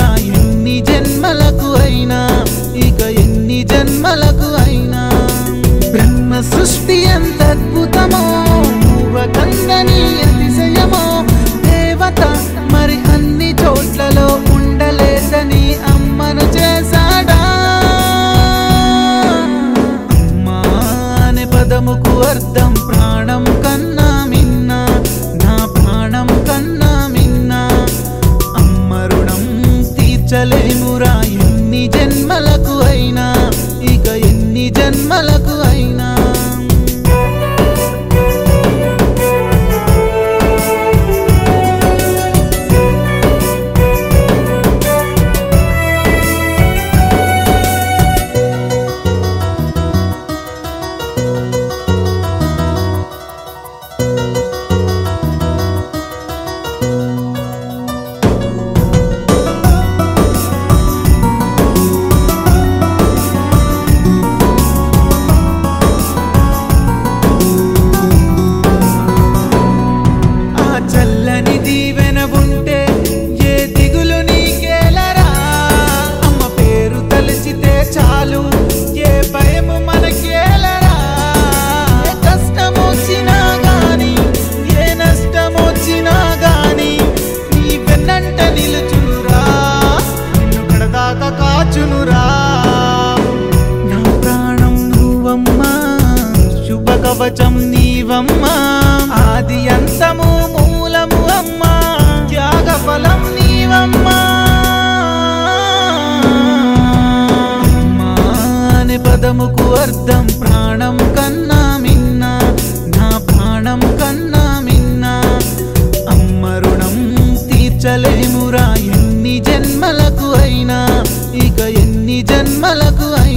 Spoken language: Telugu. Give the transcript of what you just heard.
తీర్చలేమురా ఎన్ని జన్మలకు అయినా ఇక ఎన్ని జన్మలకు అయినా బ్రహ్మ సృష్టి ఎంత అద్భుతమో కందని అతిశయమో దేవత మరి అన్ని చోట్లలో ఉండలేదని అమ్మను చేశాడా అమ్మా అనే పదముకు అర్థం ప్రాణం కన్నా మిన్న నా ప్రాణం కన్నా మిన్న అమ్మ రుణం తీర్చలేమురా ఎన్ని జన్మలకు అయినా ఇక ఎన్ని జన్మలకు అయినా ఆ చల్లని దీవెన ఉంటే ఏ దిగులు నీకేలరా అమ్మ పేరు తలచితే చాలు ఏ భయము మనకేలరా ఏ కష్టం వచ్చినా గాని ఏ నష్టం వచ్చినా గాని నీ వెన్నంట నిలుచునురా నిన్ను కడదాకా కాచునురా నా ప్రాణం నువ్వమ్మా శుభ కవచం నీవమ్మా ఆది అంతము మూలము అమ్మా త్యాగ ఫలం నీవమ్మా అమ్మా అనే పదముకు అర్థం ప్రాణం కన్నా మిన్న నా ప్రాణం కన్నా మిన్న అమ్మ రుణం తీర్చలేమురా ఎన్ని జన్మలకు అయినా ఇక ఎన్ని జన్మలకు అయినా